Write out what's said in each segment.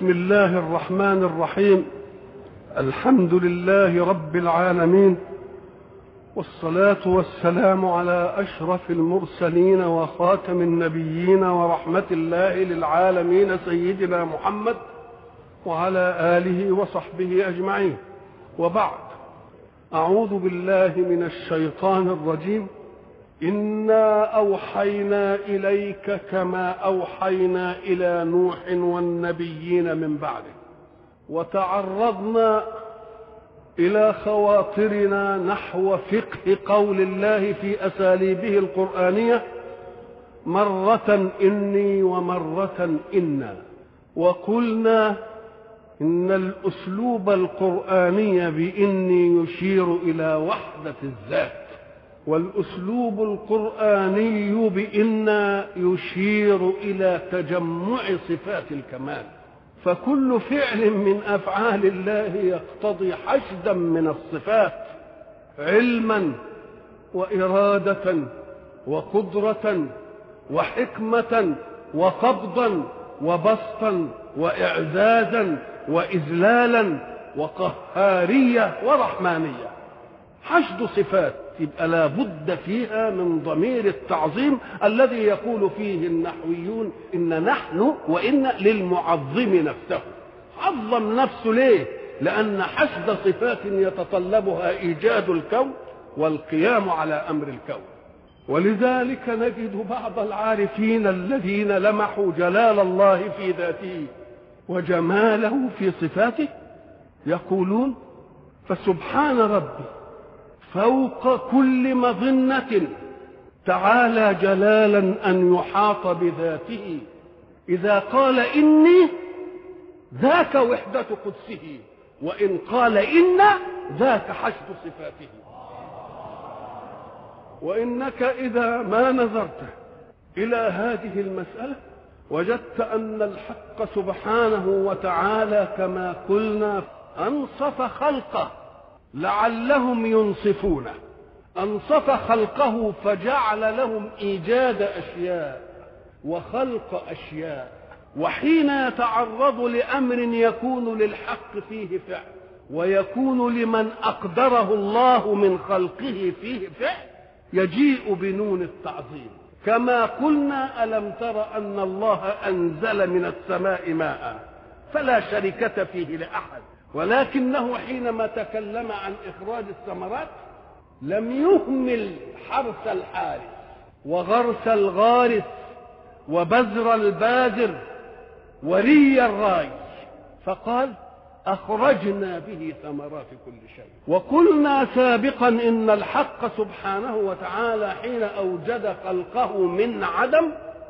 بسم الله الرحمن الرحيم الحمد لله رب العالمين والصلاة والسلام على أشرف المرسلين وخاتم النبيين ورحمة الله للعالمين سيدنا محمد وعلى آله وصحبه أجمعين وبعد أعوذ بالله من الشيطان الرجيم إنا أوحينا إليك كما أوحينا إلى نوح والنبيين من بعده وتعرضنا إلى خواطرنا نحو فقه قول الله في أساليبه القرآنية مرة إني ومرة إنا وقلنا إن الأسلوب القرآني بإني يشير إلى وحدة الذات والأسلوب القرآني بإنا يشير إلى تجمع صفات الكمال فكل فعل من أفعال الله يقتضي حشدا من الصفات علما وإرادة وقدرة وحكمة وقبضا وبسطا وإعزازا وإذلالا وقهارية ورحمانية حشد صفات يبقى لابد فيها من ضمير التعظيم الذي يقول فيه النحويون إن نحن وإن للمعظم نفسه عظم نفسه ليه لأن حشد صفات يتطلبها إيجاد الكون والقيام على أمر الكون ولذلك نجد بعض العارفين الذين لمحوا جلال الله في ذاته وجماله في صفاته يقولون فسبحان ربي فوق كل مظنة تعالى جلالا أن يحاط بذاته إذا قال إني ذاك وحدة قدسه وإن قال إن ذاك حشد صفاته وإنك إذا ما نظرت إلى هذه المسألة وجدت أن الحق سبحانه وتعالى كما قلنا أنصف خلقه لعلهم ينصفون انصف خلقه فجعل لهم ايجاد اشياء وخلق اشياء وحين يتعرض لامر يكون للحق فيه فعل ويكون لمن اقدره الله من خلقه فيه فعل يجيء بنون التعظيم كما قلنا الم تر ان الله انزل من السماء ماء فلا شركه فيه لاحد ولكنه حينما تكلم عن إخراج الثمرات لم يهمل حرث الحارث وغرس الغارس وبذر الباذر وري الراي فقال أخرجنا به ثمرات كل شيء وقلنا سابقا إن الحق سبحانه وتعالى حين أوجد خلقه من عدم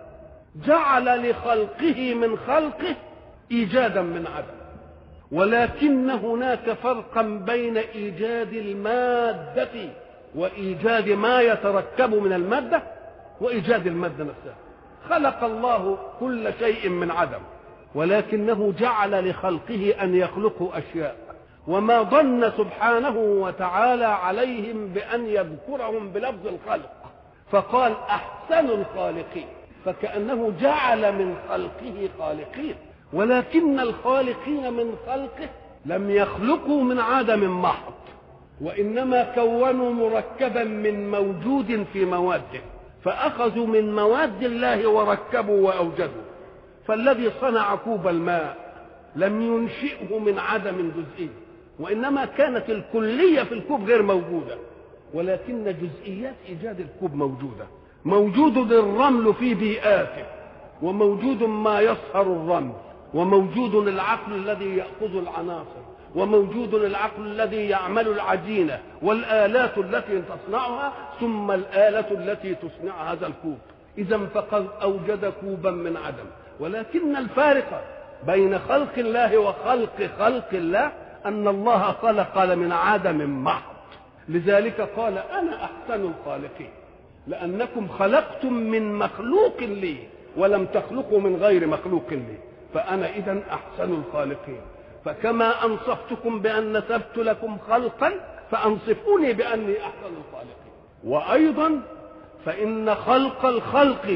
جعل لخلقه من خلقه إيجادا من عدم ولكن هناك فرقا بين ايجاد الماده وايجاد ما يتركب من الماده وايجاد الماده نفسها خلق الله كل شيء من عدم ولكنه جعل لخلقه ان يخلقوا اشياء وما ظن سبحانه وتعالى عليهم بان يذكرهم بلفظ الخلق فقال احسن الخالقين فكانه جعل من خلقه خالقين ولكن الخالقين من خلقه لم يخلقوا من عدم محض وانما كونوا مركبا من موجود في مواده فاخذوا من مواد الله وركبوا واوجدوا فالذي صنع كوب الماء لم ينشئه من عدم جزئي وانما كانت الكليه في الكوب غير موجوده ولكن جزئيات ايجاد الكوب موجوده موجود الرمل في بيئاته وموجود ما يصهر الرمل وموجود العقل الذي ياخذ العناصر وموجود العقل الذي يعمل العجينه والالات التي تصنعها ثم الاله التي تصنع هذا الكوب اذا فقد اوجد كوبا من عدم ولكن الفارق بين خلق الله وخلق خلق الله ان الله خلق من عدم محض لذلك قال انا احسن الخالقين لانكم خلقتم من مخلوق لي ولم تخلقوا من غير مخلوق لي فأنا إذا أحسن الخالقين فكما أنصفتكم بأن نسبت لكم خلقا فأنصفوني بأني أحسن الخالقين وأيضا فإن خلق الخلق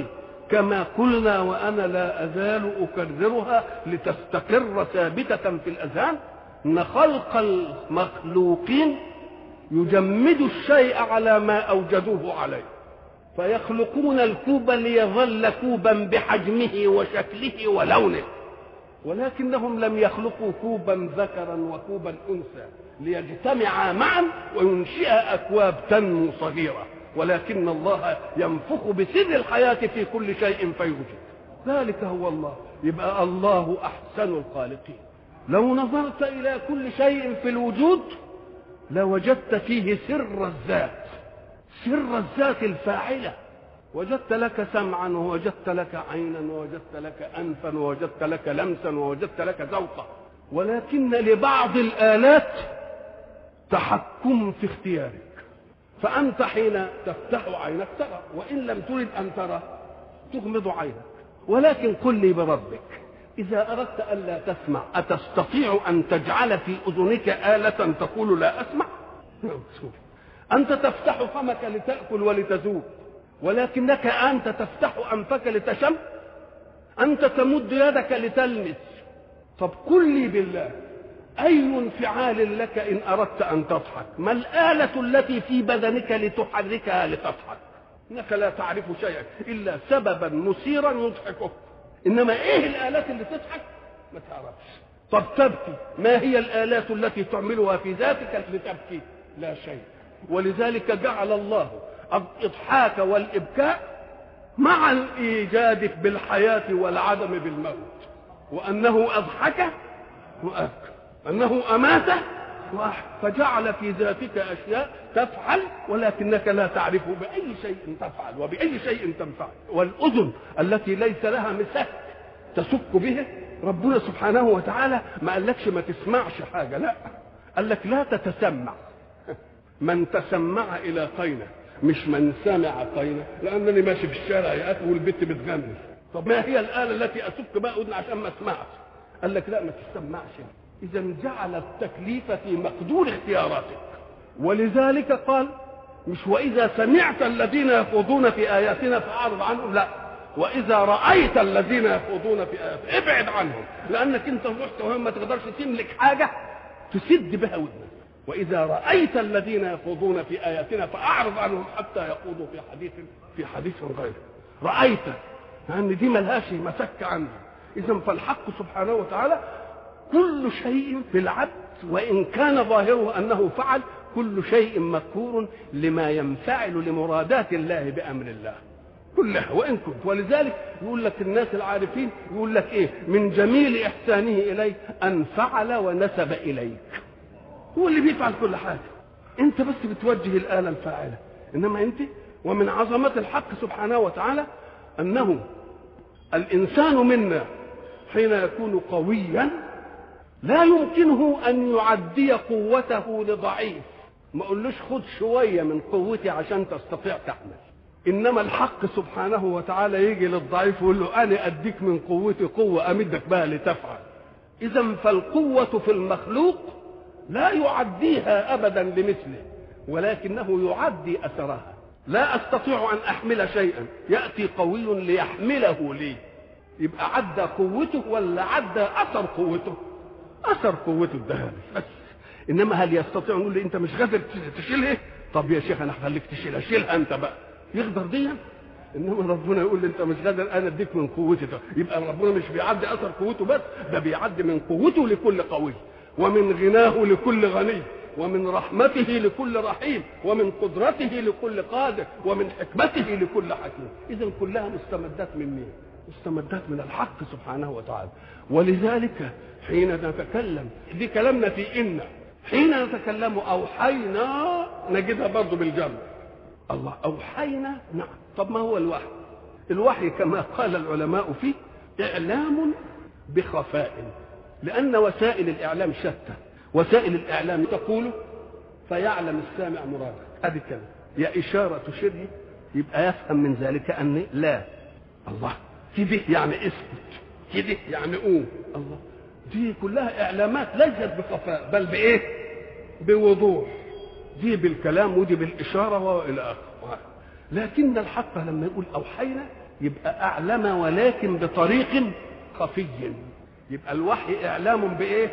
كما قلنا وأنا لا أزال أكررها لتستقر ثابتة في الأذهان أن خلق المخلوقين يجمد الشيء على ما أوجدوه عليه فيخلقون الكوب ليظل كوبا بحجمه وشكله ولونه ولكنهم لم يخلقوا كوبا ذكرا وكوبا انثى ليجتمعا معا وينشئ اكواب تنمو صغيره ولكن الله ينفخ بسر الحياه في كل شيء فيوجد ذلك هو الله يبقى الله احسن الخالقين لو نظرت الى كل شيء في الوجود لوجدت فيه سر الذات سر الذات الفاعله وجدت لك سمعا ووجدت لك عينا ووجدت لك انفا ووجدت لك لمسا ووجدت لك ذوقا ولكن لبعض الالات تحكم في اختيارك فانت حين تفتح عينك ترى وان لم ترد ان ترى تغمض عينك ولكن قل لي بربك اذا اردت الا تسمع اتستطيع ان تجعل في اذنك اله تقول لا اسمع انت تفتح فمك لتاكل ولتذوق ولكنك أنت تفتح أنفك لتشم أنت تمد يدك لتلمس طب قل لي بالله أي انفعال لك إن أردت أن تضحك ما الآلة التي في بدنك لتحركها لتضحك إنك لا تعرف شيئا إلا سببا مثيرا يضحكك إنما إيه الآلات اللي تضحك ما تعرفش طب تبكي ما هي الآلات التي تعملها في ذاتك لتبكي لا شيء ولذلك جعل الله الإضحاك والإبكاء مع الإيجاد بالحياة والعدم بالموت وأنه أضحك وأبكى أنه أمات وأحيا فجعل في ذاتك أشياء تفعل ولكنك لا تعرف بأي شيء تفعل وبأي شيء تنفعل والأذن التي ليس لها مسك تسك به ربنا سبحانه وتعالى ما قالكش ما تسمعش حاجة لا قال لك لا تتسمع من تسمع إلى قينه مش من سمع قينا لانني ماشي في الشارع يا اخي والبت بتغني طب ما هي الاله التي اسك بها اذن عشان ما اسمعش قال لك لا ما تسمعش اذا جعل التكليف في مقدور اختياراتك ولذلك قال مش واذا سمعت الذين يخوضون في اياتنا فاعرض عنهم لا واذا رايت الذين يخوضون في اياتنا ابعد عنهم لانك انت رحت وهم ما تقدرش تملك حاجه تسد بها ودنك واذا رايت الذين يخوضون في اياتنا فاعرض عنهم حتى يخوضوا في حديث في حديث غيره رايت لان دي ملهاش مسك عنها اذا فالحق سبحانه وتعالى كل شيء في العبد وان كان ظاهره انه فعل كل شيء مذكور لما ينفعل لمرادات الله بامر الله كلها وان كنت ولذلك يقول لك الناس العارفين يقول لك ايه من جميل احسانه اليك ان فعل ونسب اليك هو اللي بيفعل كل حاجة انت بس بتوجه الآلة الفاعلة انما انت ومن عظمة الحق سبحانه وتعالى انه الانسان منا حين يكون قويا لا يمكنه ان يعدي قوته لضعيف ما اقولوش خد شوية من قوتي عشان تستطيع تحمل انما الحق سبحانه وتعالى يجي للضعيف ويقول له انا اديك من قوتي قوة امدك بها لتفعل اذا فالقوة في المخلوق لا يعديها ابدا لمثله ولكنه يعدي اثرها لا استطيع ان احمل شيئا ياتي قوي ليحمله لي يبقى عدى قوته ولا عدى اثر قوته اثر قوته الذهبي بس انما هل يستطيع نقول لي انت مش قادر تشيلها طب يا شيخ انا هخليك تشيلها شيلها انت بقى يقدر دي انما ربنا يقول لي انت مش قادر انا اديك من قوتي ده يبقى ربنا مش بيعدي اثر قوته بس ده بيعدي من قوته لكل قوي ومن غناه لكل غني ومن رحمته لكل رحيم ومن قدرته لكل قادر ومن حكمته لكل حكيم اذا كلها مستمدات من مين مستمدات من الحق سبحانه وتعالى ولذلك حين نتكلم دي كلامنا في إن حين نتكلم أوحينا نجدها برضه بالجمع الله أوحينا نعم طب ما هو الوحي الوحي كما قال العلماء فيه إعلام بخفاء لأن وسائل الإعلام شتى وسائل الإعلام تقول فيعلم السامع مرادك هذه كلمة يا إشارة شبه يبقى يفهم من ذلك أن لا الله كده يعني اسكت كده يعني قوم الله دي كلها إعلامات ليست بخفاء بل بإيه؟ بوضوح دي بالكلام ودي بالإشارة وإلى آخره لكن الحق لما يقول أوحينا يبقى اعلم ولكن بطريق خفي يبقى الوحي اعلام بايه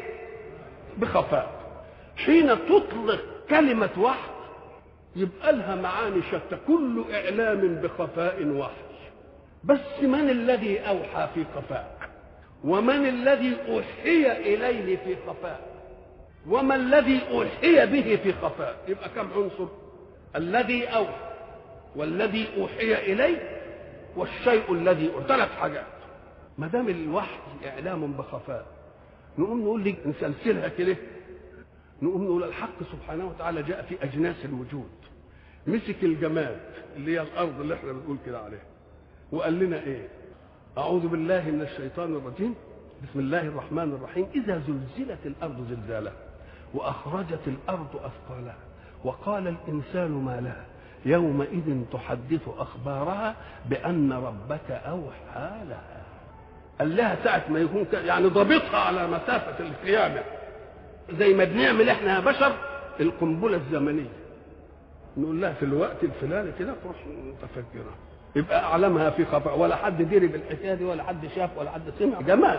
بخفاء حين تطلق كلمه وحي يبقى لها معاني شتى كل اعلام بخفاء وحي بس من الذي اوحى في خفاء ومن الذي اوحي اليه في خفاء وما الذي اوحي به في خفاء يبقى كم عنصر الذي اوحى والذي اوحي اليه والشيء الذي ثلاث حاجات ما دام الوحي اعلام بخفاء نقوم نقول لك نسلسلها كده نقوم نقول الحق سبحانه وتعالى جاء في اجناس الوجود مسك الجماد اللي هي الارض اللي احنا بنقول كده عليها وقال لنا ايه اعوذ بالله من الشيطان الرجيم بسم الله الرحمن الرحيم اذا زلزلت الارض زلزالها واخرجت الارض اثقالها وقال الانسان ما لها يومئذ تحدث اخبارها بان ربك اوحى لها قال لها ساعة ما يكون يعني ضابطها على مسافة القيامة زي ما بنعمل احنا يا بشر القنبلة الزمنية نقول لها في الوقت الفلاني كده تروح متفجرة يبقى أعلمها في خفاء ولا حد دري بالحكاية دي ولا حد شاف ولا حد سمع جماد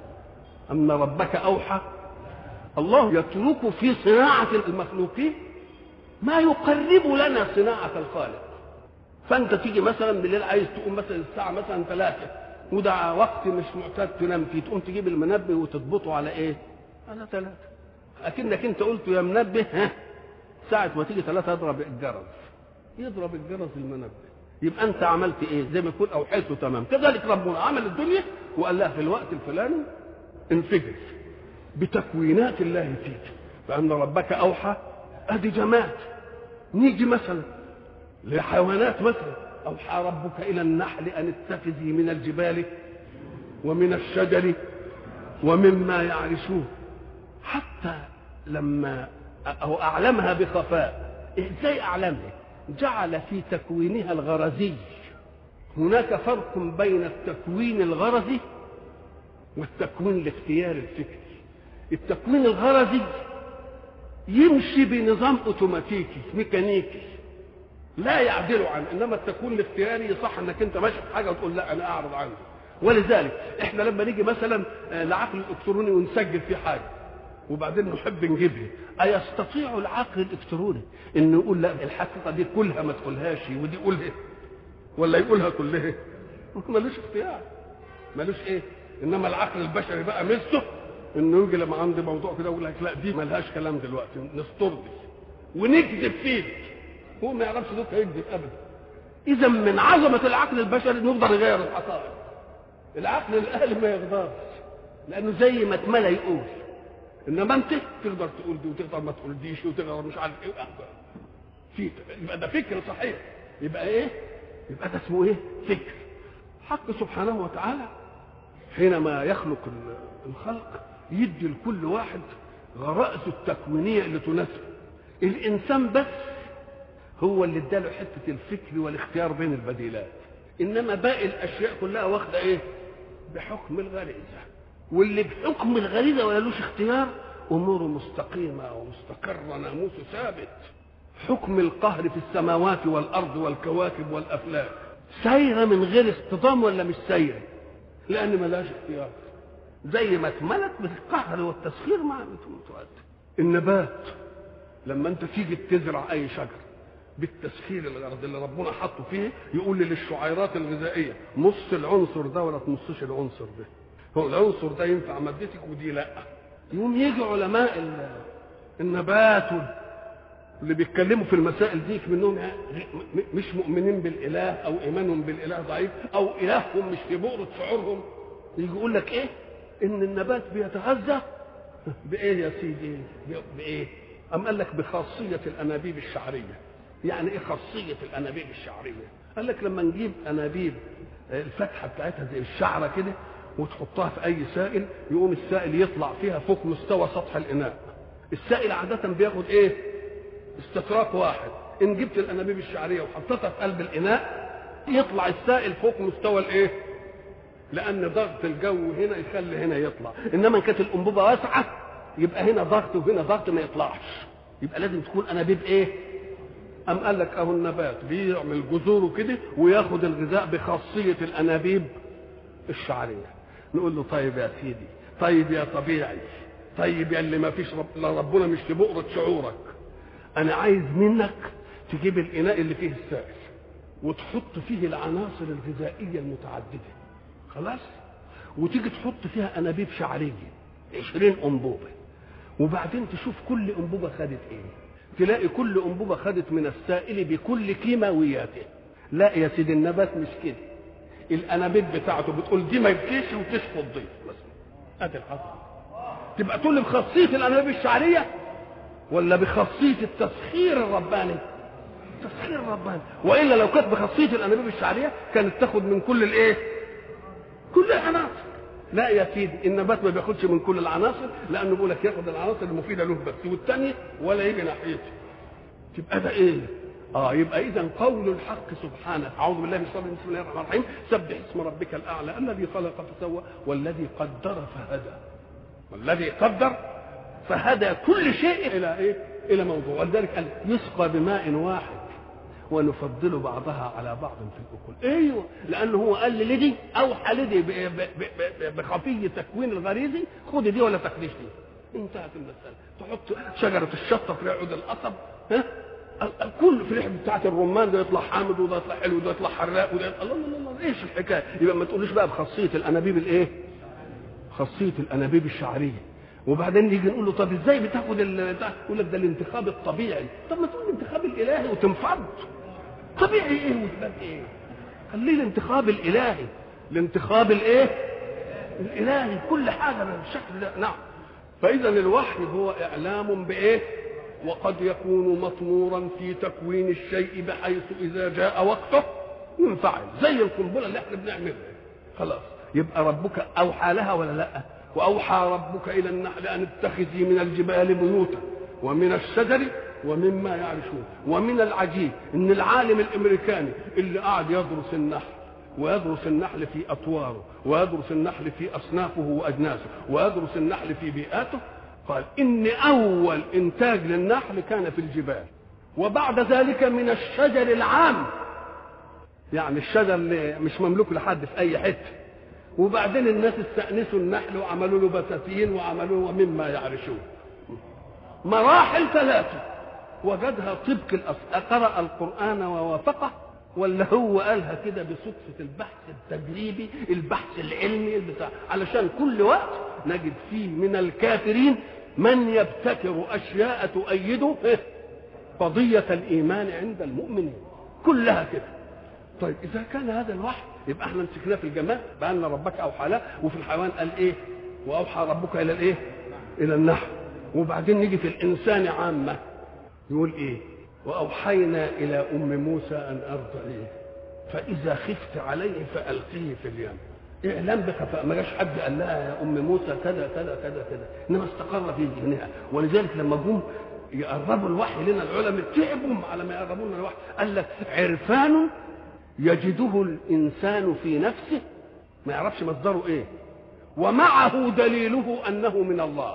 أن ربك أوحى الله يترك في صناعة المخلوقين ما يقرب لنا صناعة الخالق فأنت تيجي مثلا بالليل عايز تقوم مثلا الساعة مثلا ثلاثة وده وقت مش معتاد تنام فيه تقوم تجيب المنبه وتضبطه على ايه؟ على ثلاثة أكنك أنت قلت يا منبه ها ساعة ما تيجي ثلاثة اضرب الجرس يضرب الجرس المنبه يبقى أنت عملت إيه؟ زي ما يكون أوحيته تمام كذلك ربنا عمل الدنيا وقال لها في الوقت الفلاني انفجر بتكوينات الله فيك فأن ربك أوحى أدي جماد نيجي مثلا لحيوانات مثلا أوحى ربك إلى النحل أن اتخذي من الجبال ومن الشجر ومما يعرشون حتى لما أو أعلمها بخفاء إزاي أعلمها جعل في تكوينها الغرزي هناك فرق بين التكوين الغرزي والتكوين الاختياري الفكري التكوين الغرزي يمشي بنظام اوتوماتيكي ميكانيكي لا يعدل عنه انما التكوين الاختياري صح انك انت ماشي في حاجه وتقول لا انا اعرض عنه ولذلك احنا لما نيجي مثلا العقل الالكتروني ونسجل فيه حاجه وبعدين نحب نجيبها ايستطيع العقل الالكتروني انه يقول لا الحقيقه دي كلها ما تقولهاش ودي قولها ولا يقولها كلها ملوش اختيار ملوش ايه انما العقل البشري بقى ميزته انه يجي لما عندي موضوع كده يقول لك لا دي ملهاش كلام دلوقتي نسترضي ونكذب فيه هو ما يعرفش دوك هيكذب ابدا اذا من عظمه العقل البشري انه يقدر يغير الحقائق العقل الالي ما يقدرش لانه زي ما اتملى يقول انما انت تقدر تقول دي وتقدر ما تقولديش وتقدر مش عارف ايه في يبقى ده فكر صحيح يبقى ايه يبقى ده اسمه ايه فكر حق سبحانه وتعالى حينما يخلق الخلق يدي لكل واحد غرائزه التكوينيه اللي تناسبه الانسان بس هو اللي اداله حته الفكر والاختيار بين البديلات انما باقي الاشياء كلها واخده ايه بحكم الغريزه واللي بحكم الغريزه ولا لوش اختيار اموره مستقيمه ومستقره ناموسه ثابت حكم القهر في السماوات والارض والكواكب والافلاك سايره من غير اصطدام ولا مش سايره لان ملهاش اختيار زي ما اتملت بالقهر والتسخير ما تؤدي النبات لما انت تيجي تزرع اي شجر بالتسخير الغرض اللي ربنا حطه فيه يقول لي للشعيرات الغذائيه نص العنصر ده ولا تنصش العنصر ده هو العنصر ده ينفع مادتك ودي لا يقوم يجي علماء النبات اللي بيتكلموا في المسائل دي منهم مش مؤمنين بالاله او ايمانهم بالاله ضعيف او الههم مش في بؤره شعورهم يجي يقول لك ايه ان النبات بيتغذى بايه يا سيدي بايه ام قال لك بخاصيه الانابيب الشعريه يعني ايه خاصيه الانابيب الشعريه قال لك لما نجيب انابيب الفتحه بتاعتها زي الشعره كده وتحطها في اي سائل يقوم السائل يطلع فيها فوق مستوى سطح الاناء السائل عاده بياخد ايه استطراق واحد ان جبت الانابيب الشعريه وحطيتها في قلب الاناء يطلع السائل فوق مستوى الايه لان ضغط الجو هنا يخلي هنا يطلع انما ان كانت الانبوبه واسعه يبقى هنا ضغط وهنا ضغط ما يطلعش يبقى لازم تكون انابيب ايه أم قال لك أهو النبات بيعمل جذوره كده وياخد الغذاء بخاصية الأنابيب الشعرية نقول له طيب يا سيدي طيب يا طبيعي طيب يا اللي ما فيش رب... لا ربنا مش في بؤرة شعورك أنا عايز منك تجيب الإناء اللي فيه السائل وتحط فيه العناصر الغذائية المتعددة خلاص وتيجي تحط فيها أنابيب شعرية 20 أنبوبة وبعدين تشوف كل أنبوبة خدت إيه تلاقي كل أنبوبة خدت من السائل بكل كيماوياته لا يا سيدي النبات مش كده الأنابيب بتاعته بتقول دي ما يبكيش وتسقط دي بس ادي الحصر تبقى تقول لي بخاصية الأنابيب الشعرية ولا بخاصية التسخير الرباني التسخير الرباني وإلا لو كانت بخاصية الأنابيب الشعرية كانت تاخد من كل الإيه كل العناصر لا يا سيدي النبات ما بياخدش من كل العناصر لانه بيقول لك ياخد العناصر المفيده له بس والثانيه ولا يجي ناحيته تبقى ده ايه اه يبقى اذا قول الحق سبحانه اعوذ بالله من الشيطان الرجيم بسم الله الرحمن الرحيم سبح اسم ربك الاعلى الذي خلق فسوى والذي قدر فهدى والذي قدر فهدى كل شيء الى ايه الى موضوع ولذلك قال يسقى بماء واحد ونفضل بعضها على بعض في الاكل ايوه لانه هو قال لي دي اوحى لدي بخفي تكوين الغريزي خد دي ولا تاخديش دي انتهت المساله تحط شجره الشطه في عود القصب ها الكل في الريحه بتاعت الرمان ده يطلع حامض وده يطلع حلو وده يطلع حراق وده الله الله الله ايش الحكايه يبقى ما تقوليش بقى بخاصيه الانابيب الايه خاصيه الانابيب الشعريه وبعدين نيجي نقول له طب ازاي بتاخد بتاع يقول لك ده الانتخاب الطبيعي طب ما تقول الانتخاب الالهي وتنفض طبيعي ايه وتبقى ايه خليه الانتخاب الالهي الانتخاب الايه الالهي كل حاجه بالشكل ده نعم فاذا الوحي هو اعلام بايه وقد يكون مطمورا في تكوين الشيء بحيث اذا جاء وقته ينفعل زي القنبله اللي احنا بنعملها خلاص يبقى ربك اوحى لها ولا لا واوحى ربك الى النحل ان اتخذي من الجبال بيوتا ومن الشجر ومما يعرشون ومن العجيب ان العالم الامريكاني اللي قاعد يدرس النحل ويدرس النحل في اطواره ويدرس النحل في اصنافه واجناسه ويدرس النحل في بيئاته قال ان اول انتاج للنحل كان في الجبال وبعد ذلك من الشجر العام يعني الشجر اللي مش مملوك لحد في اي حته وبعدين الناس استأنسوا النحل وعملوا له بساتين وعملوا مما يعرشون مراحل ثلاثة وجدها طبق الأصل قرأ القرآن ووافقه ولا هو قالها كده بصدفة البحث التجريبي البحث العلمي البتاع علشان كل وقت نجد فيه من الكافرين من يبتكر أشياء تؤيده قضية الإيمان عند المؤمنين كلها كده طيب إذا كان هذا الوحي يبقى احنا مسكناه في الجمال بأن ربك أوحى له وفي الحيوان قال إيه وأوحى ربك إلى الإيه إلى النحل وبعدين نيجي في الإنسان عامة يقول إيه وأوحينا إلى أم موسى أن أرضعيه فإذا خفت عليه فألقيه في اليم اعلام بخفاء ما جاش حد قال لها يا ام موسى كذا كذا كذا كذا انما استقر في ذهنها ولذلك لما جم يقربوا الوحي لنا العلماء تعبوا على ما يقربوا لنا الوحي قال لك عرفان يجده الانسان في نفسه ما يعرفش مصدره ايه ومعه دليله انه من الله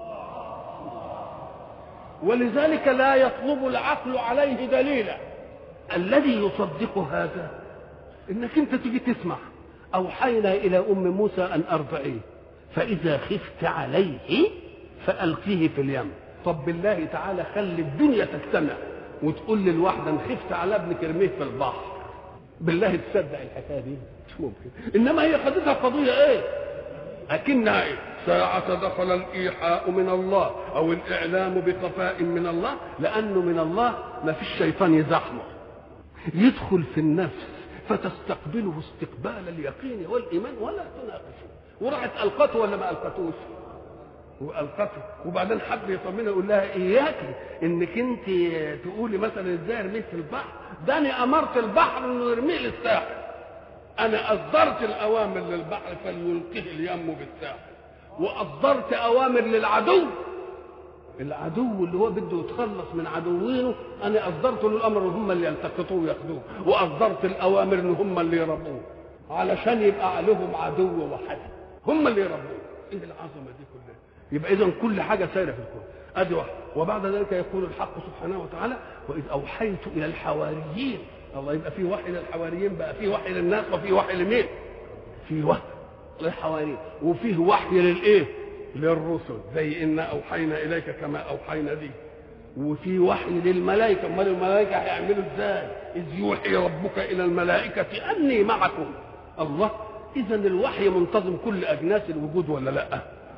ولذلك لا يطلب العقل عليه دليلا الذي يصدق هذا انك انت تيجي تسمع اوحينا الى ام موسى ان ارضعيه فاذا خفت عليه فالقيه في اليم طب بالله تعالى خلي الدنيا تجتمع وتقول للواحده ان خفت على ابنك ارميه في البحر بالله تصدق الحكايه دي مش ممكن انما هي خدتها قضيه ايه اكنها ايه ساعة دخل الإيحاء من الله أو الإعلام بخفاء من الله لأنه من الله ما فيش شيطان يزحمه يدخل في النفس فتستقبله استقبال اليقين والإيمان ولا تناقشه وراحت ألقته ولا ما ألقتوش والقته وبعدين حب يطمنها يقول لها اياك انك انت تقولي مثلا ازاي ارميه في البحر ده انا امرت البحر انه يرميه للساحل انا اصدرت الاوامر للبحر فليلقيه اليم بالساحل واصدرت اوامر للعدو العدو اللي هو بده يتخلص من عدوينه انا اصدرت له الامر ان هم اللي يلتقطوه وياخذوه واصدرت الاوامر ان هم اللي يربوه علشان يبقى لهم عدو وحد هم اللي يربوه ايه العظمه دي كلها يبقى اذا كل حاجه سايره في الكون ادي واحده وبعد ذلك يقول الحق سبحانه وتعالى واذ اوحيت الى الحواريين الله يبقى في وحي للحواريين بقى في وحي للناس وفي وحي لمين في وحي للحواريين وفيه وحي للايه للرسل زي انا اوحينا اليك كما اوحينا دي وفي وحي للملائكه امال الملائكه هيعملوا ازاي اذ يوحي ربك الى الملائكه اني معكم الله اذا الوحي منتظم كل اجناس الوجود ولا لا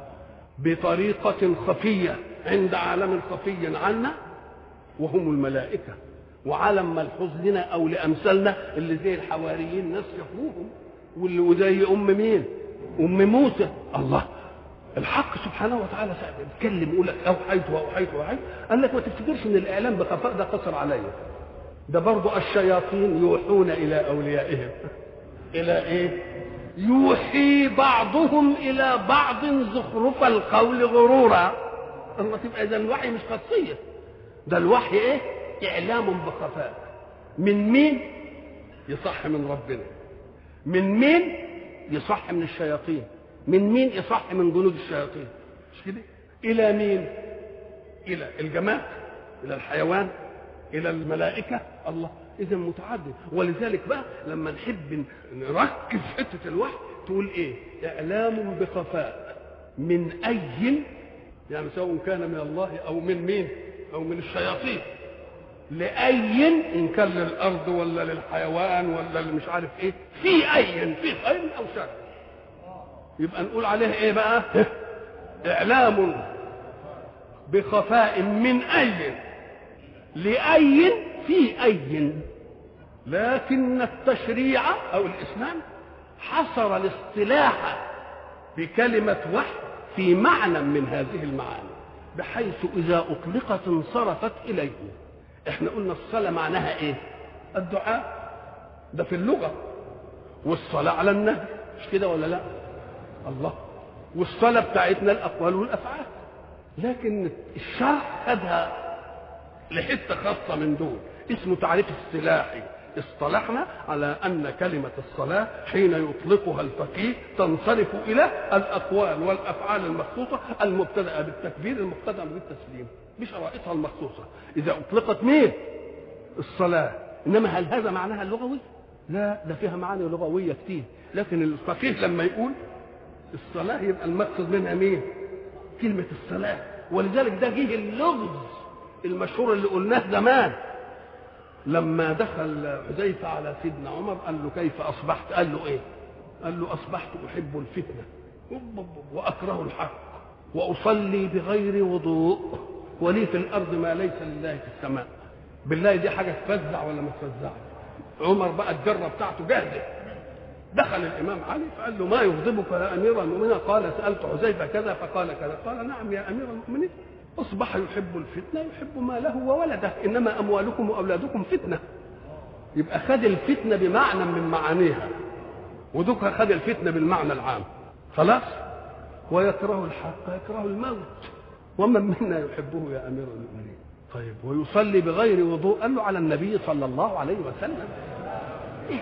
بطريقه خفيه عند عالم خفي عنا وهم الملائكه وعالم ملحوظ لنا او لامثالنا اللي زي الحواريين ناس شافوهم واللي وزي ام مين ام موسى الله الحق سبحانه وتعالى بيتكلم يقول لك اوحيت واوحيت واوحيت قال لك ما تفتكرش ان الاعلام بخفاء ده قصر عليا ده برضه الشياطين يوحون الى اوليائهم الى ايه يوحي بعضهم الى بعض زخرف القول غرورا الله تبقى اذا الوحي مش خاصيه ده الوحي ايه اعلام بخفاء من مين يصح من ربنا من مين يصح من الشياطين من مين يصح من جنود الشياطين مش كده الى مين الى الجماد الى الحيوان الى الملائكه الله اذا متعدد ولذلك بقى لما نحب نركز حته الوحي تقول ايه اعلام بخفاء من اي يعني سواء كان من الله او من مين او من الشياطين لاي ان كان للارض ولا للحيوان ولا مش عارف ايه في اي في خير او شر يبقى نقول عليه ايه بقى اعلام بخفاء من اي لاي في اي لكن التشريع او الاسلام حصر الاصطلاح بكلمه وحي في معنى من هذه المعاني بحيث اذا اطلقت انصرفت اليه احنا قلنا الصلاه معناها ايه الدعاء ده في اللغه والصلاه على النهي مش كده ولا لا الله والصلاه بتاعتنا الاقوال والافعال لكن الشرع خدها لحته خاصه من دول اسمه تعريف اصطلاحي اصطلحنا على ان كلمه الصلاه حين يطلقها الفقيه تنصرف الى الاقوال والافعال المخصوصه المبتدأه بالتكبير المقتدى بالتسليم بشرائطها المخصوصه اذا اطلقت مين الصلاه انما هل هذا معناها اللغوي لا ده فيها معاني لغويه كتير لكن الفقيه لما يقول الصلاه يبقى المقصد منها مين كلمه الصلاه ولذلك ده جه اللغز المشهور اللي قلناه زمان لما دخل حذيفة على سيدنا عمر قال له كيف أصبحت قال له إيه قال له أصبحت أحب الفتنة وأكره الحق وأصلي بغير وضوء ولي في الأرض ما ليس لله في السماء بالله دي حاجة تفزع ولا ما تفزع عمر بقى الجرة بتاعته جاهزة دخل الإمام علي فقال له ما يغضبك يا أمير المؤمنين قال سألت حذيفة كذا فقال كذا قال نعم يا أمير المؤمنين أصبح يحب الفتنة يحب ماله وولده إنما أموالكم وأولادكم فتنة يبقى خد الفتنة بمعنى من معانيها ودك خد الفتنة بالمعنى العام خلاص ويكره الحق يكره الموت ومن منا يحبه يا أمير المؤمنين طيب ويصلي بغير وضوء قال له على النبي صلى الله عليه وسلم إيه؟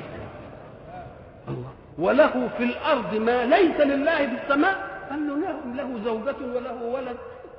الله وله في الأرض ما ليس لله في السماء قال له له, له زوجة وله ولد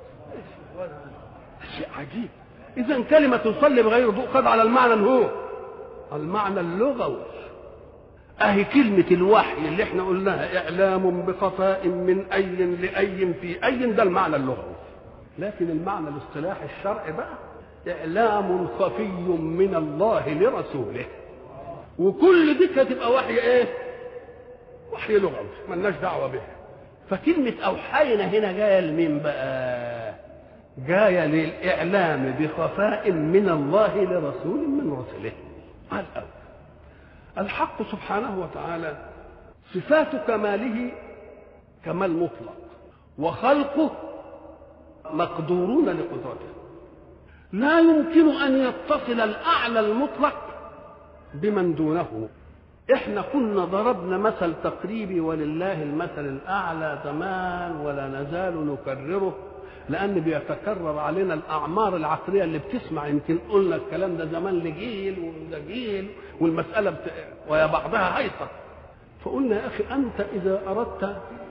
شيء عجيب اذا كلمه تصلي بغير وضوء خد على المعنى هو المعنى اللغوي اهي كلمة الوحي اللي احنا قلناها اعلام بخفاء من اي لاي في اي ده المعنى اللغوي لكن المعنى الاصطلاحي الشرعي بقى اعلام خفي من الله لرسوله وكل دي هتبقى وحي ايه وحي لغوي ملناش دعوه به فكلمة أوحينا هنا جاية لمين بقى؟ جاية للإعلام بخفاء من الله لرسول من رسله. قال أول الحق سبحانه وتعالى صفات كماله كمال مطلق وخلقه مقدورون لقدرته لا يمكن أن يتصل الأعلى المطلق بمن دونه احنا كنا ضربنا مثل تقريبي ولله المثل الاعلى زمان ولا نزال نكرره لان بيتكرر علينا الاعمار العقليه اللي بتسمع يمكن قلنا الكلام ده زمان لجيل وده جيل والمساله بت... ويا بعضها هيصه فقلنا يا اخي انت اذا اردت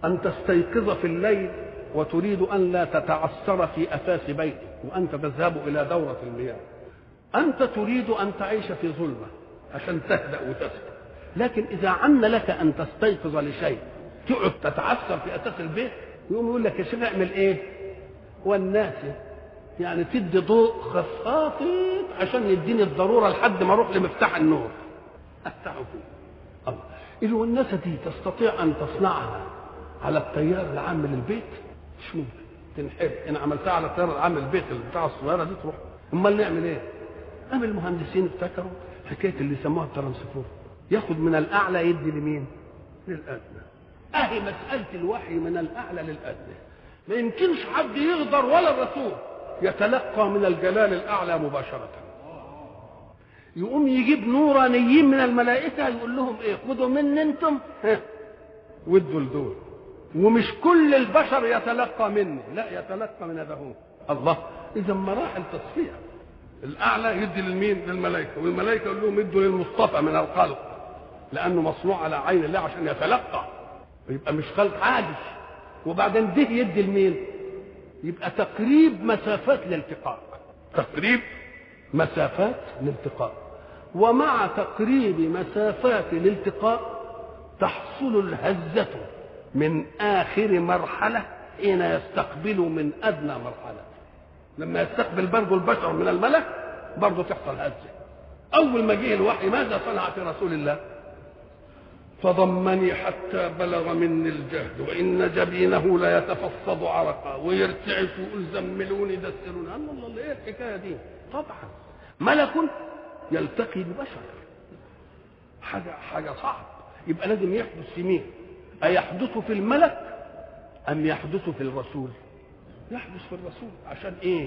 أن تستيقظ في الليل وتريد أن لا تتعثر في أساس بيتك وأنت تذهب إلى دورة المياه أنت تريد أن تعيش في ظلمة عشان تهدأ وتسكن لكن إذا عن لك أن تستيقظ لشيء تقعد تتعثر في أساس البيت يقوم يقول لك يا شيخ اعمل إيه؟ والناس يعني تدي ضوء خفافي عشان يديني الضرورة لحد ما أروح لمفتاح النور أفتحه فيه الله الوناسة دي تستطيع أن تصنعها على التيار العام للبيت مش ممكن تنحرق إن عملتها على التيار العام للبيت بتاع الصغيرة دي تروح أمال نعمل إيه؟ قام المهندسين افتكروا حكاية اللي سموها الترانسفور ياخد من الأعلى يدي لمين؟ للأدنى أهي مسألة الوحي من الأعلى للأدنى ما يمكنش حد يقدر ولا الرسول يتلقى من الجلال الأعلى مباشرة يقوم يجيب نورانيين من الملائكة يقول لهم ايه خدوا مني انتم وادوا لدول ومش كل البشر يتلقى مني لا يتلقى من هذا هو الله اذا مراحل تصفيه الاعلى يدي للمين للملائكه والملائكه يقول لهم ادوا للمصطفى من الخلق لانه مصنوع على عين الله عشان يتلقى ويبقى مش خلق عادي وبعدين ده يدي لمين يبقى تقريب مسافات الالتقاء تقريب مسافات الالتقاء ومع تقريب مسافات الالتقاء تحصل الهزة من آخر مرحلة حين يستقبل من أدنى مرحلة لما يستقبل برضه البشر من الملك برضه تحصل هزة أول ما جه الوحي ماذا صنع في رسول الله فضمني حتى بلغ مني الجهد وإن جبينه ليتفصد عرقا ويرتعش ويقول زملوني دسروني الله الله ايه الحكايه دي طبعا ملك يلتقي ببشر حاجه حاجه صعب يبقى لازم يحدث في مين أيحدث في الملك أم يحدث في الرسول يحدث في الرسول عشان إيه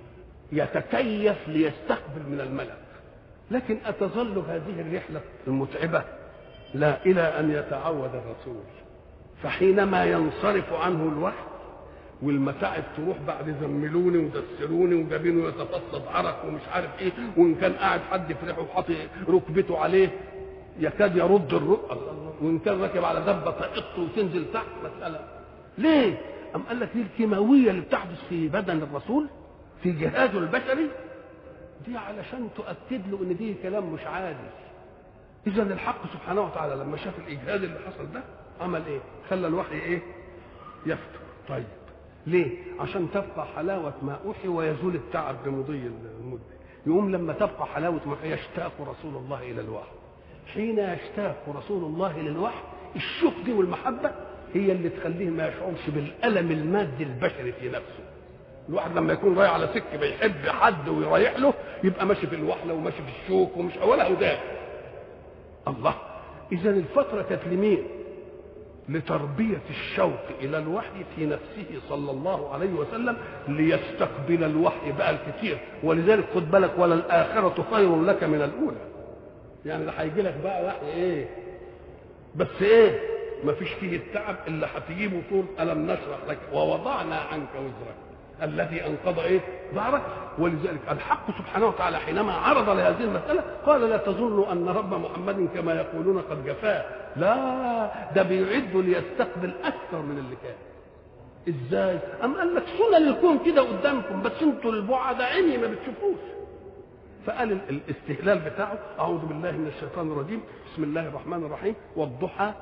يتكيف ليستقبل من الملك لكن أتظل هذه الرحلة المتعبة لا إلى أن يتعود الرسول فحينما ينصرف عنه الوحي والمتاعب تروح بعد زملوني ودسروني وجابينه يتفصد عرق ومش عارف ايه وان كان قاعد حد يفرحه وحاطط ركبته عليه يكاد يرد الرق وان كان راكب على دبه تقط وتنزل تحت مساله ليه؟ أم قال لك دي الكيماويه اللي بتحدث في بدن الرسول في جهازه البشري دي علشان تؤكد له ان دي كلام مش عادي اذا الحق سبحانه وتعالى لما شاف الاجهاد اللي حصل ده عمل ايه؟ خلى الوحي ايه؟ يفتر طيب ليه؟ عشان تبقى حلاوة ما أوحي ويزول التعب بمضي المدة يقوم لما تبقى حلاوة ما أوحي يشتاق رسول الله إلى الوحي حين يشتاق رسول الله للوحي الشوق دي والمحبة هي اللي تخليه ما يشعرش بالألم المادي البشري في نفسه الواحد لما يكون رايح على سكة بيحب حد ويريح له يبقى ماشي في الوحلة وماشي في الشوك ومش ولا هداه الله إذا الفترة كانت لمين؟ لتربية الشوق إلى الوحي في نفسه صلى الله عليه وسلم ليستقبل الوحي بقى الكثير ولذلك خد بالك ولا الآخرة خير لك من الأولى يعني ده هيجي لك بقى وحي إيه بس إيه ما فيش فيه التعب اللي هتجيبه طول ألم نشرح لك ووضعنا عنك وزرك الذي انقض ايه ظهرك ولذلك الحق سبحانه وتعالى حينما عرض لهذه المساله قال لا تظنوا ان رب محمد كما يقولون قد جفاه لا ده بيعد ليستقبل اكثر من اللي كان ازاي ام قال لك سنن الكون كده قدامكم بس انتوا البعد عيني ما بتشوفوش فقال الاستهلال بتاعه اعوذ بالله من الشيطان الرجيم بسم الله الرحمن الرحيم والضحى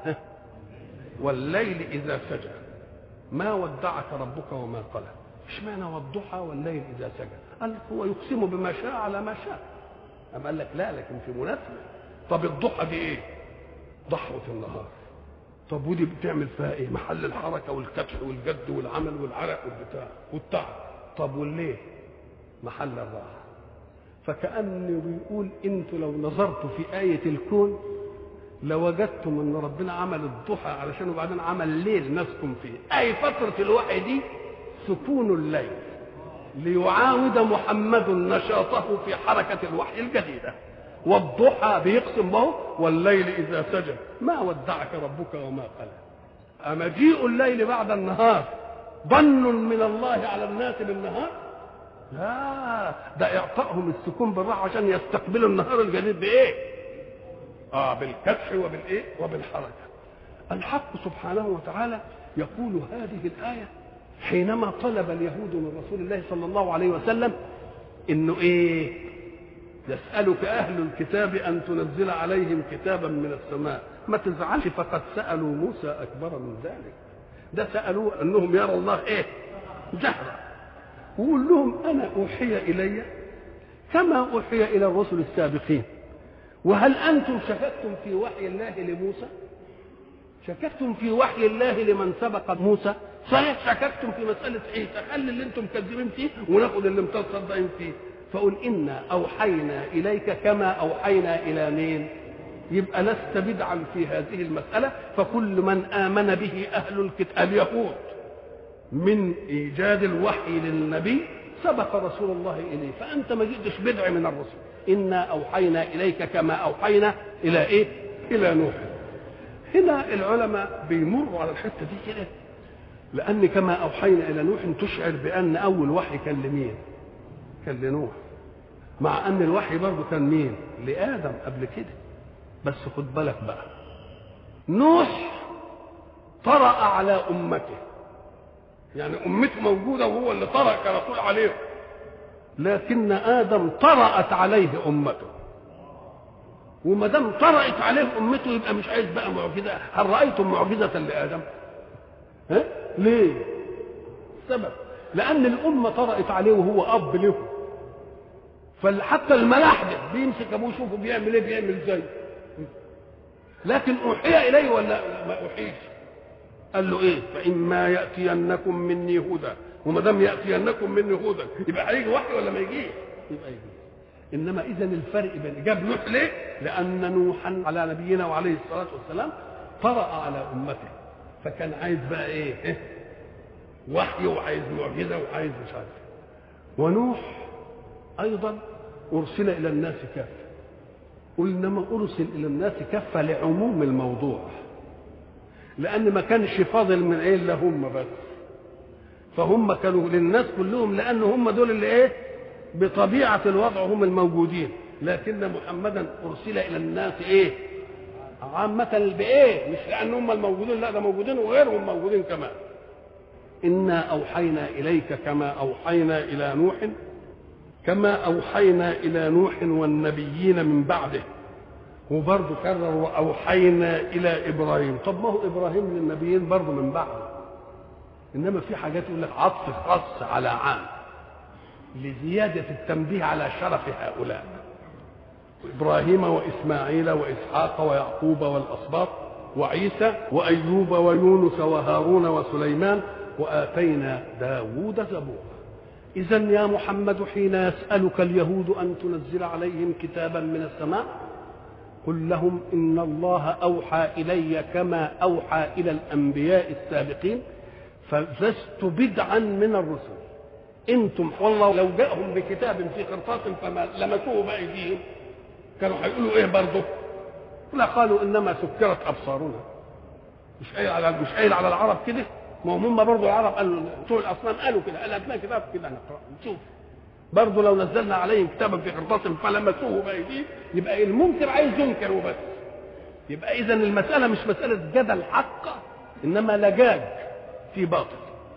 والليل اذا سجى ما ودعك ربك وما قلى اشمعنى والضحى والليل اذا سجى قال هو يقسم بما شاء على ما شاء أم قال لك لا لكن في مناسبة طب الضحى دي ايه ضحوة النهار طب ودي بتعمل فيها ايه محل الحركة والكبح والجد والعمل والعرق والبتاع والتعب طب والليل محل الراحة فكأنه بيقول انتوا لو نظرتوا في آية الكون لوجدتم ان ربنا عمل الضحى علشان وبعدين عمل ليل نسكن فيه اي فترة الوحي دي سكون الليل ليعاود محمد نشاطه في حركة الوحي الجديدة والضحى بيقسم به والليل إذا سجى ما ودعك ربك وما قلى أمجيء الليل بعد النهار ظن من الله على الناس بالنهار لا ده إعطائهم السكون بالراحة عشان يستقبلوا النهار الجديد بإيه؟ آه بالكبح وبالإيه؟ وبالحركة الحق سبحانه وتعالى يقول هذه الآية حينما طلب اليهود من رسول الله صلى الله عليه وسلم انه ايه يسألك أهل الكتاب أن تنزل عليهم كتابا من السماء ما تزعلش فقد سألوا موسى أكبر من ذلك ده سألوه أنهم يرى الله إيه جهرا وقول لهم أنا أوحي إلي كما أوحي إلى الرسل السابقين وهل أنتم شككتم في وحي الله لموسى شككتم في وحي الله لمن سبق موسى صحيح شككتم في مسألة عيسى خلي اللي انتم كذبين فيه وناخد اللي انتم صدقين فيه فقل إنا أوحينا إليك كما أوحينا إلى مين يبقى لست بدعا في هذه المسألة فكل من آمن به أهل الكتاب اليهود من إيجاد الوحي للنبي سبق رسول الله إليه فأنت ما جئتش بدع من الرسل إنا أوحينا إليك كما أوحينا إلى إيه إلى نوح هنا العلماء بيمروا على الحتة دي كده لأن كما أوحينا إلى نوح تشعر بأن أول وحي كان لمين كان لنوح مع أن الوحي برضه كان مين لآدم قبل كده بس خد بالك بقى نوح طرأ على أمته يعني أمته موجودة وهو اللي طرأ كرسول عليهم لكن آدم طرأت عليه أمته وما دام طرأت عليه أمته يبقى مش عايز بقى معجزة هل رأيتم معجزة لآدم؟ ها؟ ليه؟ السبب لأن الأمة طرأت عليه وهو أب له فحتى الملاحدة بيمسك أبوه يشوفه بيعمل إيه بيعمل زي لكن أوحي إليه ولا ما أوحيش؟ قال له إيه؟ فإما يأتينكم مني هدى وما دام يأتينكم مني هدى يبقى هيجي وحي ولا ما يجيش؟ يبقى يجي انما اذا الفرق بين جاب نوح ليه؟ لان نوحا على نبينا وعليه الصلاه والسلام طرأ على امته فكان عايز بقى ايه؟ إيه؟ وحي وعايز معجزه وعايز مش عارف ونوح ايضا ارسل الى الناس كافه قلنا ما ارسل الى الناس كافه لعموم الموضوع لان ما كانش فاضل من ايه الا هم بس فهم كانوا للناس كلهم لان هم دول اللي ايه بطبيعة الوضع هم الموجودين لكن محمدا أرسل إلى الناس إيه عامة بإيه مش لأن هم الموجودين لا ده موجودين وغيرهم موجودين كمان إنا أوحينا إليك كما أوحينا إلى نوح كما أوحينا إلى نوح والنبيين من بعده وبرضه كرر وأوحينا إلى إبراهيم طب ما هو إبراهيم للنبيين برضه من بعده إنما في حاجات يقول لك عطف خاص على عام لزيادة التنبيه على شرف هؤلاء إبراهيم وإسماعيل وإسحاق ويعقوب والأسباط وعيسى وأيوب ويونس وهارون وسليمان وآتينا داود زبورا إذا يا محمد حين يسألك اليهود أن تنزل عليهم كتابا من السماء قل لهم إن الله أوحى إلي كما أوحى إلى الأنبياء السابقين فلست بدعا من الرسل انتم والله لو جاءهم بكتاب في قرطاس فما لمسوه بايديهم كانوا هيقولوا ايه برضه؟ لا قالوا انما سكرت ابصارنا مش قايل على مش قايل على العرب كده ما هم برضه العرب قالوا بتوع الاصنام قالوا كده قال لنا كتاب كده نقرا نشوف برضه لو نزلنا عليهم كتابا في قرطاس فلمسوه بايديهم يبقى المنكر عايز ينكر وبس يبقى اذا المساله مش مساله جدل حق انما لجاج في باطل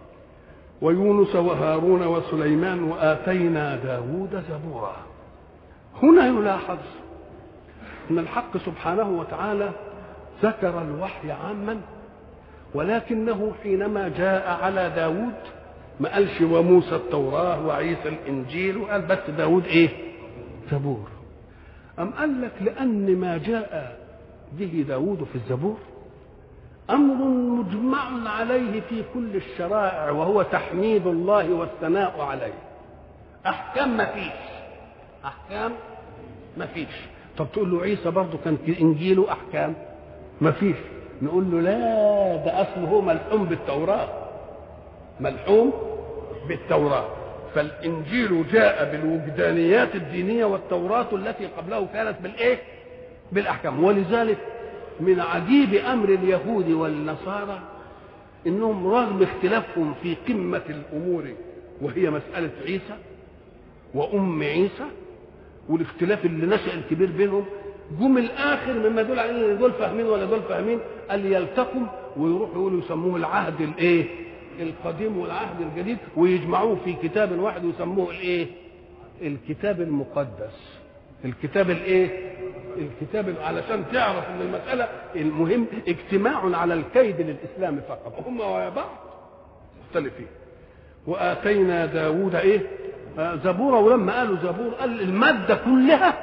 ويونس وهارون وسليمان وآتينا داود زبورا هنا يلاحظ أن الحق سبحانه وتعالى ذكر الوحي عاما ولكنه حينما جاء على داود ما قالش وموسى التوراة وعيسى الإنجيل وقال بس داود إيه زبور أم قال لك لأن ما جاء به داود في الزبور امر مجمع عليه في كل الشرائع وهو تحميد الله والثناء عليه احكام ما فيش احكام ما فيش طب تقول له عيسى برضه كان في انجيله احكام ما فيش نقول له لا ده اصله هو ملحوم بالتوراه ملحوم بالتوراه فالانجيل جاء بالوجدانيات الدينيه والتوراه التي قبله كانت بالايه بالاحكام ولذلك من عجيب امر اليهود والنصارى انهم رغم اختلافهم في قمه الامور وهي مساله عيسى وام عيسى والاختلاف اللي نشا الكبير بينهم جم الاخر مما يدل على ان دول فاهمين ولا دول فاهمين قال يلتقوا ويروحوا يقولوا يسموه العهد الايه القديم والعهد الجديد ويجمعوه في كتاب واحد ويسموه الايه الكتاب المقدس الكتاب الايه الكتاب علشان تعرف ان المساله المهم اجتماع على الكيد للاسلام فقط هم ويا بعض مختلفين واتينا داوود ايه آه زبورا ولما قالوا زبور قال الماده كلها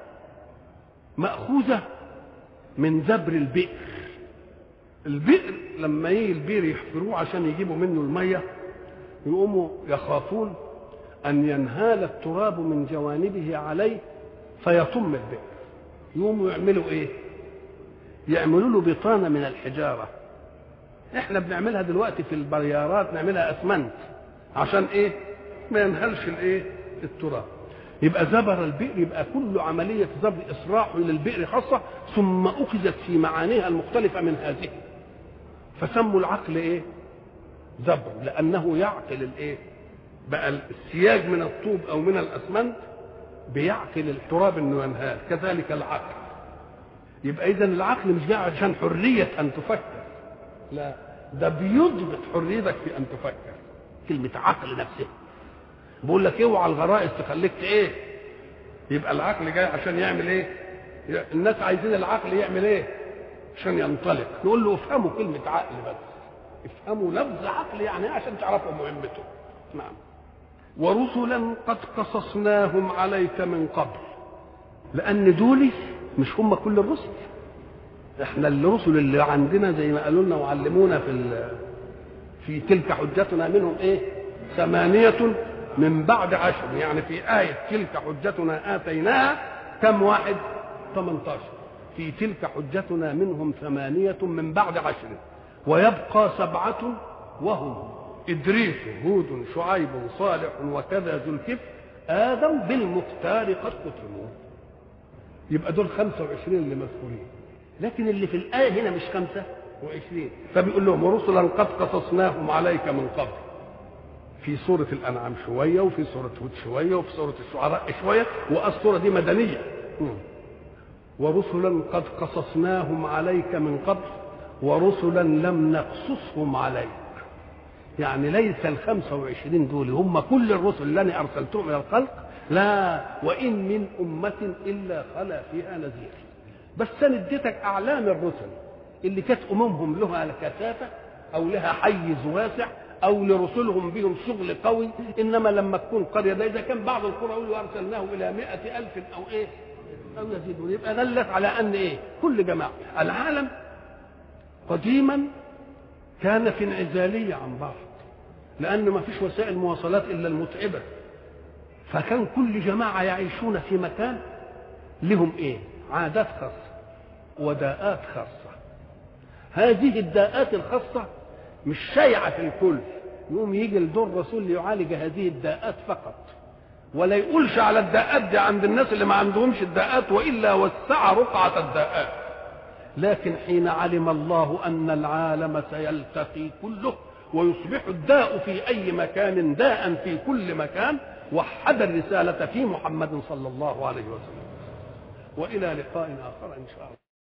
ماخوذه من زبر البئر البئر لما يجي البئر يحفروه عشان يجيبوا منه الميه يقوموا يخافون ان ينهال التراب من جوانبه عليه فيطم البئر يقوموا يعملوا ايه يعملوا له بطانه من الحجاره احنا بنعملها دلوقتي في البريارات نعملها اسمنت عشان ايه ما ينهلش الايه التراب يبقى زبر البئر يبقى كل عملية زبر إصراح للبئر خاصة ثم أخذت في معانيها المختلفة من هذه فسموا العقل إيه؟ زبر لأنه يعقل الإيه؟ بقى السياج من الطوب أو من الأسمنت بيعقل التراب إنه ينهال كذلك العقل يبقى إذا العقل مش جاي عشان حرية أن تفكر لا ده بيضبط حريتك في أن تفكر كلمة عقل نفسها بقول لك اوعى الغرائز تخليك ايه يبقى العقل جاي عشان يعمل ايه الناس عايزين العقل يعمل ايه عشان ينطلق نقول له افهموا كلمة عقل بس افهموا لفظ عقل يعني ايه عشان تعرفوا مهمته نعم ورسلا قد قصصناهم عليك من قبل لان دول مش هم كل الرسل احنا الرسل اللي عندنا زي ما قالوا لنا وعلمونا في في تلك حجتنا منهم ايه ثمانية من بعد عشر يعني في آية تلك حجتنا آتيناها كم واحد 18 في تلك حجتنا منهم ثمانية من بعد عشر ويبقى سبعة وهم إدريس هود شعيب صالح وكذا ذو الكفر آدم بالمختار قد ختموا يبقى دول 25 اللي مذكورين لكن اللي في الآية هنا مش 25 فبيقول لهم ورسلا قد قصصناهم عليك من قبل في سورة الأنعام شوية وفي سورة هود شوية وفي سورة الشعراء شوية والسورة دي مدنية ورسلا قد قصصناهم عليك من قبل ورسلا لم نقصصهم عليك يعني ليس الخمسة وعشرين دول هم كل الرسل اللي أنا أرسلتهم إلى الخلق لا وإن من أمة إلا خلا فيها نذير بس أنا اديتك أعلام الرسل اللي كانت أممهم لها كثافة أو لها حيز واسع او لرسلهم بهم شغل قوي انما لما تكون قريه ده اذا كان بعض القرى يقول ارسلناه الى مئة الف او ايه او يزيدون يبقى دلت على ان ايه كل جماعه العالم قديما كان في انعزاليه عن بعض لان ما فيش وسائل مواصلات الا المتعبه فكان كل جماعه يعيشون في مكان لهم ايه عادات خاصه وداءات خاصه هذه الداءات الخاصه مش شايعة في الكل يقوم يجي لدور الرسول ليعالج هذه الداءات فقط ولا يقولش على الداءات دي عند الناس اللي ما عندهمش الداءات والا وسع رقعة الداءات لكن حين علم الله ان العالم سيلتقي كله ويصبح الداء في اي مكان داء في كل مكان وحد الرسالة في محمد صلى الله عليه وسلم والى لقاء اخر ان شاء الله